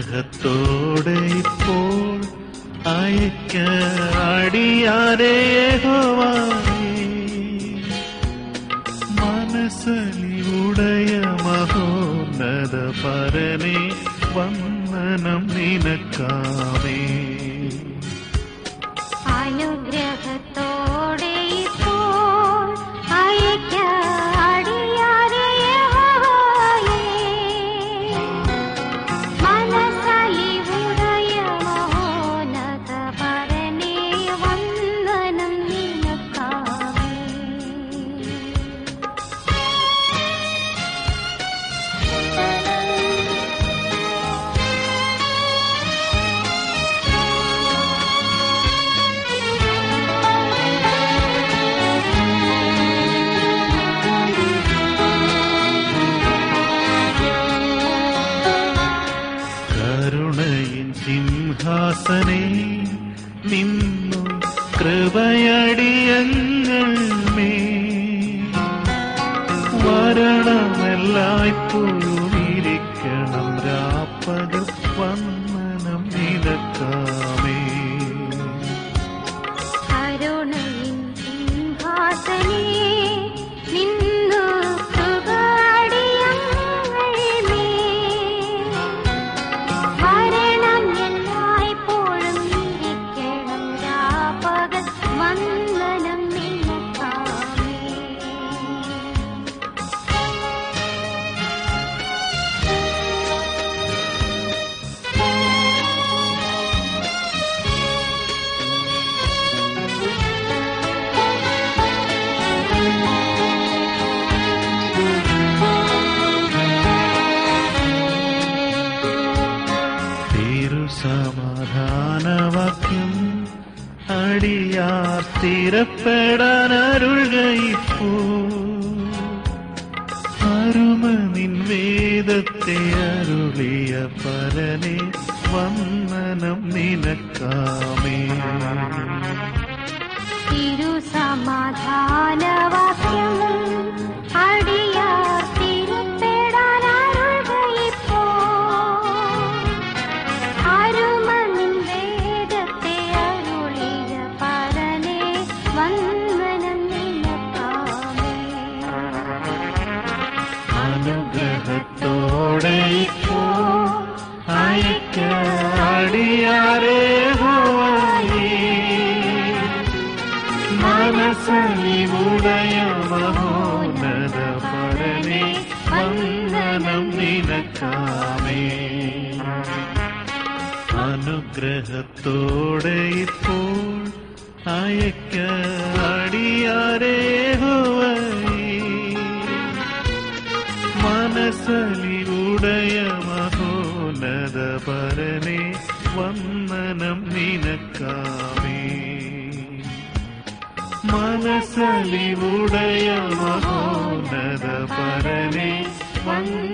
അനുഗ്രഹത്തോടെ ഇപ്പോൾ അയക്ക അടിയാരേ മനസ്സലിവുടയ മഹോന്നത പരനെ വന്ദനം നിനക്കാമേ അനുഗ്രഹത്തോടെ ഇപ്പോൾ അയക്കാടിയാരെ യഹോവയേ. മനസ്സലിവുടയ മഹോന്നത പരനേ വന്ദനം നിനക്കാമേ കരുണയിൻ സിംഹാസനെ നിന്നു കൃപയടിയങ്ങൾ മേ വരണമെല്ലായ്പ്പോഴും ഇരിക്കണം രാപ്പകൽ വന്ദനം നിനക്കാമേ കരുണയിൻ സിംഹാസനേ നിന്നു കൃപാടിയങ്ങൾമേൽ വരണം എല്ലായ്പ്പോഴും ഇരിക്കണം രാപകൽ വന്ദനം നിനക്കാമേ തിരുസമാധാനവാക്യം അടിയാർ സ്ഥിരപ്പെടാൻ അരുൾകയിപ്പോ അരുമ നിൻ വേദത്തെ അരുളിയ പരനെ വന്ദനം നിനക്കാമേ തിരുസമാധാനവാക്യം അടിയാർ തിരുപ്പെടാനരുൾകയിപ്പോ അരുമ നിൻ വേദത്തെ അരുളിയ പരനെ വന്ദനം നിനക്കാമേ അനുഗ്രഹത്തോടെ ഇപ്പോൾ അയക്കാടിയാരേ മനസ്സലിവുടയ മഹോന്നത പരനെ വന്ദനം നിനക്കാമേ അനുഗ്രഹത്തോടെ ഇപ്പോൾ അയക്കാടിയാരേ മനസ്സലിവുടയ മഹോന്നത പരനെ വന്ദനം നിനക്കാമേ മനസ്സലിവുടയ മഹോന്നത പരനെ വന്ദനം